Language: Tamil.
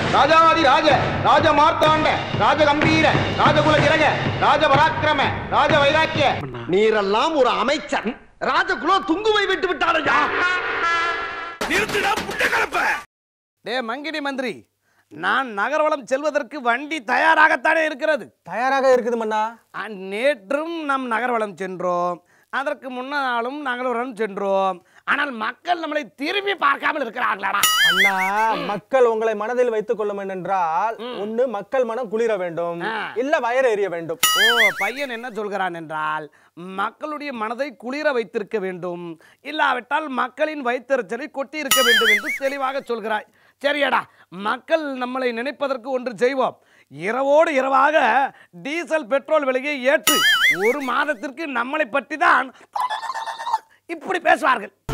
ராஜாவாதி ராஜ ராஜ மார்த்தாண்ட ராஜ கம்பீர ராஜகுல திரக ராஜ பராக்கிரம ராஜ வைராக்கிய நீரெல்லாம் ஒரு அமைச்சர் ராஜகுலோ துங்குவை விட்டு விட்டாரையா டே மங்கிடி மந்திரி நான் நகர்வலம் செல்வதற்கு வண்டி தயாராகத்தானே இருக்கிறது தயாராக இருக்குது மன்னா ஆ, நேற்றும் நம் நகர்வலம் சென்றோம் அதற்கு முன்ன நாளும் நகர்வலம் சென்றோம் ஆனால் மக்கள் நம்மளை திரும்பி பார்க்காமல் இருக்கிறார்களாடா அண்ணா மக்கள் உங்களை மனதில் வைத்துக் கொள்ள வேண்டும் என்றால் ஒண்ணு மக்கள் மனம் குளிர வேண்டும் ஆ. இல்ல வயறு எறிய வேண்டும் ஓ பையன் என்ன சொல்கிறான் என்றால் மக்களுடைய மனதை குளிர வைத்திருக்க வேண்டும் இல்லாவிட்டால் மக்களின் வயிற்றெரிச்சலை கொட்டி இருக்க வேண்டும் என்று தெளிவாக சொல்கிறாய் சரியடா மக்கள் நம்மளை நினைப்பதற்கு ஒன்று செய்வோம் இரவோடு இரவாக டீசல் பெட்ரோல் விலையை ஏற்று ஒரு மாதத்திற்கு நம்மளை பற்றி தான் இப்படி பேசுவார்கள்